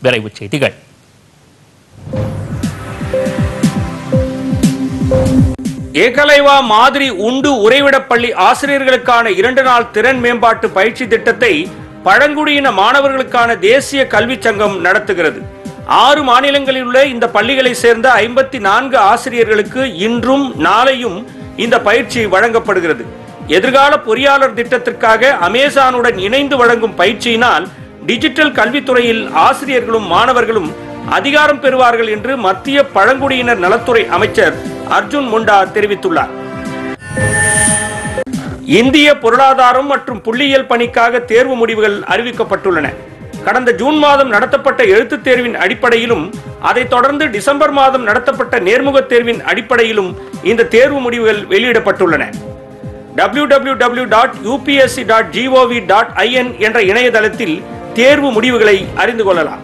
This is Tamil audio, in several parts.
விரைவுச் செய்திகள் ஏகலைவா மாதிரி உண்டு உறைவிடப் பள்ளி ஆசிரியர்களுக்கான இரண்டு நாள் திறன் மேம்பாட்டு பயிற்சி திட்டத்தை பழங்குடியின மாணவர்களுக்கான தேசிய கல்விச் சங்கம் நடத்துகிறது ஆறு மாநிலங்களில் உள்ள இந்த பள்ளிகளை சேர்ந்த ஐம்பத்தி நான்கு ஆசிரியர்களுக்கு இன்றும் நாளையும் இந்த பயிற்சி வழங்கப்படுகிறது எதிர்கால பொறியாளர் திட்டத்திற்காக அமேசானுடன் இணைந்து வழங்கும் பயிற்சியினால் டிஜிட்டல் கல்வித்துறையில் ஆசிரியர்களும் மாணவர்களும் அதிகாரம் பெறுவார்கள் என்று மத்திய பழங்குடியினர் நலத்துறை அமைச்சர் அர்ஜுன் முண்டா தெரிவித்துள்ளார் இந்திய பொருளாதாரம் மற்றும் புள்ளியியல் பணிக்காக தேர்வு முடிவுகள் அறிவிக்கப்பட்டுள்ளன கடந்த ஜூன் மாதம் நடத்தப்பட்ட எழுத்துத் தேர்வின் அடிப்படையிலும் அதைத் தொடர்ந்து டிசம்பர் மாதம் நடத்தப்பட்ட நேர்முகத் தேர்வின் அடிப்படையிலும் இந்த தேர்வு முடிவுகள் வெளியிடப்பட்டுள்ளன www.upsc.gov.in dot UPSC dot GOV dot IN என்ற இணையதளத்தில் தேர்வு முடிவுகளை அறிந்து கொள்ளலாம்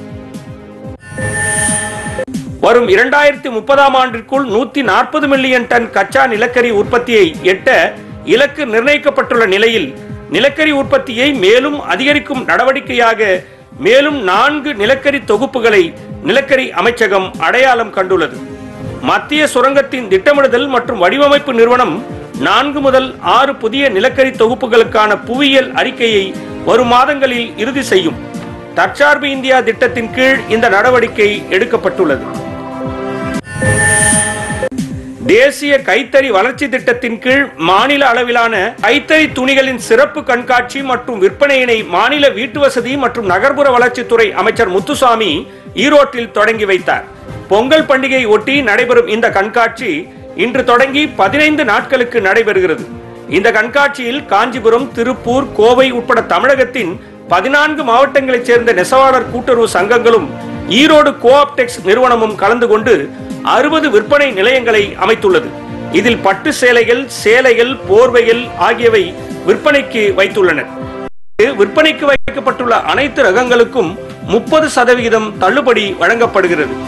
வரும் இரண்டாயிரத்தி முப்பதாம் ஆண்டிற்குள் நூத்தி நாற்பது மில்லியன் டன் கச்சா நிலக்கரி உற்பத்தியை எட்ட இலக்கு நிர்ணயிக்கப்பட்டுள்ள நிலையில் நிலக்கரி உற்பத்தியை மேலும் அதிகரிக்கும் நடவடிக்கையாக மேலும் நான்கு நிலக்கரி தொகுப்புகளை நிலக்கரி அமைச்சகம் அடையாளம் கண்டுள்ளது மத்திய சுரங்கத்தின் திட்டமிடுதல் மற்றும் வடிவமைப்பு நிறுவனம் நான்கு முதல் ஆறு புதிய நிலக்கரி தொகுப்புகளுக்கான புவியியல் அறிக்கையை வரும் மாதங்களில் இறுதி செய்யும் தற்சார்பு இந்தியா திட்டத்தின் கீழ் இந்த நடவடிக்கை எடுக்கப்பட்டுள்ளது தேசிய கைத்தறி வளர்ச்சி திட்டத்தின் கீழ் மாநில அளவிலான கைத்தறி துணிகளின் சிறப்பு கண்காட்சி மற்றும் விற்பனையினை மாநில வீட்டுவசதி மற்றும் நகர்ப்புற வளர்ச்சித்துறை அமைச்சர் முத்துசாமி ஈரோட்டில் தொடங்கி வைத்தார் பொங்கல் பண்டிகை ஒட்டி நடைபெறும் இந்த கண்காட்சி இன்று தொடங்கி பதினைந்து நாட்களுக்கு நடைபெறுகிறது இந்த கண்காட்சியில் காஞ்சிபுரம் திருப்பூர் கோவை உட்பட தமிழகத்தின் பதினான்கு மாவட்டங்களைச் சேர்ந்த நெசவாளர் கூட்டுறவு சங்கங்களும் ஈரோடு கோஆப்டெக்ஸ் நிறுவனமும் கலந்து கொண்டு அறுபது விற்பனை நிலையங்களை அமைத்துள்ளது இதில் பட்டு சேலைகள் சேலைகள் போர்வைகள் ஆகியவை விற்பனைக்கு வைத்துள்ளனர் விற்பனைக்கு வைக்கப்பட்டுள்ள அனைத்து ரகங்களுக்கும் முப்பது சதவிகிதம் தள்ளுபடி வழங்கப்படுகிறது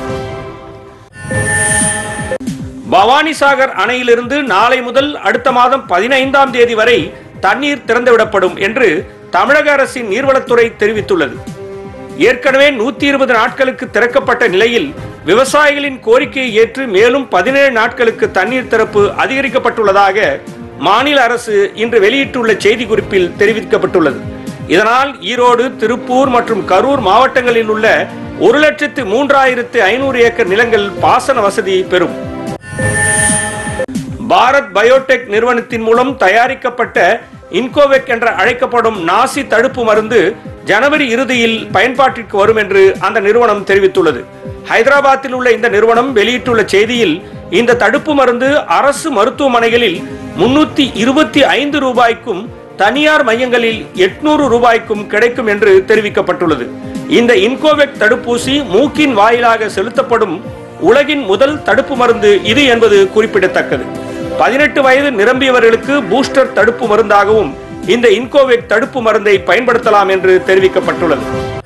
பவானிசாகர் அணையிலிருந்து நாளை முதல் அடுத்த மாதம் பதினைந்தாம் தேதி வரை தண்ணீர் திறந்துவிடப்படும் என்று தமிழக அரசின் நீர்வளத்துறை தெரிவித்துள்ளது ஏற்கனவே நூத்தி இருபது நாட்களுக்கு திறக்கப்பட்ட நிலையில் விவசாயிகளின் கோரிக்கையை ஏற்று மேலும் பதினேழு நாட்களுக்கு தண்ணீர் திறப்பு அதிகரிக்கப்பட்டுள்ளதாக மாநில அரசு இன்று வெளியிட்டுள்ள செய்திக்குறிப்பில் தெரிவிக்கப்பட்டுள்ளது இதனால் ஈரோடு திருப்பூர் மற்றும் கரூர் மாவட்டங்களில் உள்ள ஒரு லட்சத்து மூன்றாயிரத்து ஐநூறு ஏக்கர் நிலங்கள் பாசன வசதி பெறும் பாரத் பயோடெக் நிறுவனத்தின் மூலம் தயாரிக்கப்பட்ட இன்கோவெக் என்ற அழைக்கப்படும் நாசி தடுப்பு மருந்து ஜனவரி இறுதியில் பயன்பாட்டிற்கு வரும் என்று அந்த நிறுவனம் தெரிவித்துள்ளது ஹைதராபாத்தில் உள்ள இந்த நிறுவனம் வெளியிட்டுள்ள செய்தியில் இந்த தடுப்பு மருந்து அரசு மருத்துவமனைகளில் முன்னூத்தி இருபத்தி ஐந்து ரூபாய்க்கும் தனியார் மையங்களில் எட்நூறு ரூபாய்க்கும் கிடைக்கும் என்று தெரிவிக்கப்பட்டுள்ளது இந்த இன்கோவெக் தடுப்பூசி மூக்கின் வாயிலாக செலுத்தப்படும் உலகின் முதல் தடுப்பு மருந்து இது என்பது குறிப்பிடத்தக்கது பதினெட்டு வயது நிரம்பியவர்களுக்கு பூஸ்டர் தடுப்பு மருந்தாகவும் இந்த இன்கோவேக் தடுப்பு மருந்தை பயன்படுத்தலாம் என்று தெரிவிக்கப்பட்டுள்ளது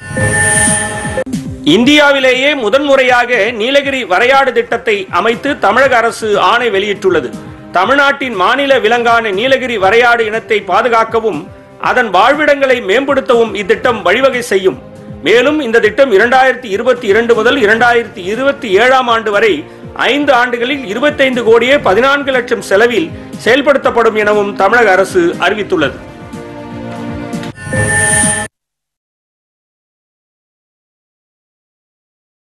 இந்தியாவிலேயே முதன்முறையாக நீலகிரி வரையாடு திட்டத்தை அமைத்து தமிழக அரசு ஆணை வெளியிட்டுள்ளது தமிழ்நாட்டின் மாநில விலங்கான நீலகிரி வரையாடு இனத்தை பாதுகாக்கவும் அதன் வாழ்விடங்களை மேம்படுத்தவும் இத்திட்டம் வழிவகை செய்யும் மேலும் இந்த திட்டம் இரண்டாயிரத்தி இருபத்தி இரண்டு முதல் இரண்டாயிரத்தி இருபத்தி ஏழாம் ஆண்டு வரை ஐந்து ஆண்டுகளில் இருபத்தைந்து கோடியே பதினான்கு லட்சம் செலவில் செயல்படுத்தப்படும் எனவும் தமிழக அரசு அறிவித்துள்ளது